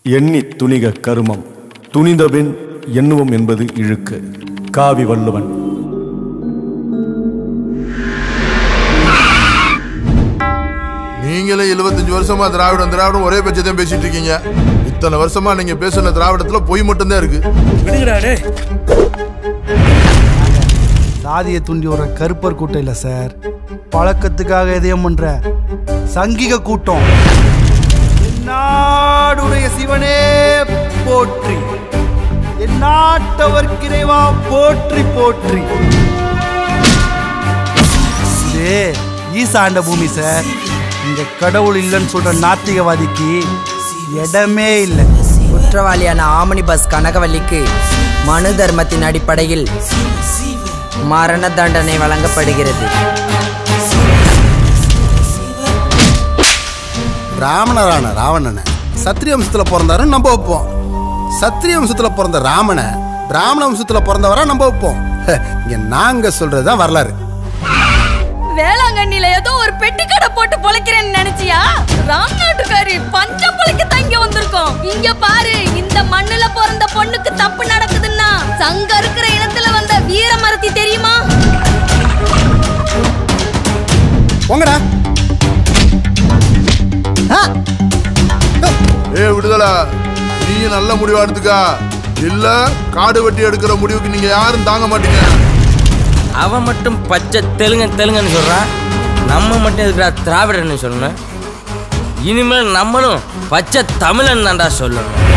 எண்ணி துணிக கருமம் துணிந்தபின் எண்ணுவோம் என்பது இழுக்கு காவி வள்ளுவன் நீங்களே 75 வருஷமா திராவிடம் திராவிடம் ஒரே பேச்சதான் பேசிட்டு இருக்கீங்க இத்தனை வருஷமா நீங்க பேசுன திராவிடத்துல பொய் மட்டும்தான் இருக்கு விடுங்கடா டேய் சாதியை தூண்டி வர கருப்பர் கூட்டம் இல்லை சார் பழக்கத்துக்காக எதையும் பண்ற சங்கிக கூட்டம் என் நாடுடைய சிவனே போற்றி என் நாட்டவர்க்கிறைவா போற்றி போற்றி இது ஈசாண்ட பூமி சார் இங்க கடவுள் இல்லைன்னு சொல்ற நாத்திகவாதிக்கு இடமே இல்லை குற்றவாளியான ஆமணி பஸ் கனகவல்லிக்கு மனு தர்மத்தின் அடிப்படையில் மரண தண்டனை வழங்கப்படுகிறது ராமணரான ராவணனை சத்திரிய வம்சத்துல பிறந்தாரு நம்ப வைப்போம் சத்திரிய வம்சத்துல பிறந்த ராமனை பிராமண வம்சத்துல பிறந்தவரா நம்ப வைப்போம் ஹ, இங்க நாங்க சொல்றதுதான் வரலாறு வேளாங்கண்ணில ஏதோ ஒரு பெட்டி கடை போட்டு பொழைக்கிறேன்னு நினைச்சியா ராம்நாட்டுக்காரி பஞ்ச பொழைக்க தங்கி வந்திருக்கோம் இங்க பாரு இந்த மண்ணுல பிறந்த பொண்ணுக்கு தப்பு நடக்குதுன்னா சங்க இருக்கிற இனத்துல வந்த வீரமரத்தி தெரியுமா போங்கடா ஏ விடுதலை நீ நல்ல முடிவா எடுத்துக்கா இல்ல காடு வெட்டி எடுக்கிற முடிவுக்கு நீங்க யாரும் தாங்க மாட்டீங்க அவன் மட்டும் பச்சை தெலுங்கன் தெலுங்குன்னு சொல்றான் நம்ம மட்டும் இருக்கிற திராவிடன்னு சொல்லணும் இனிமேல் நம்மளும் பச்சை தமிழன் தான்டா சொல்லணும்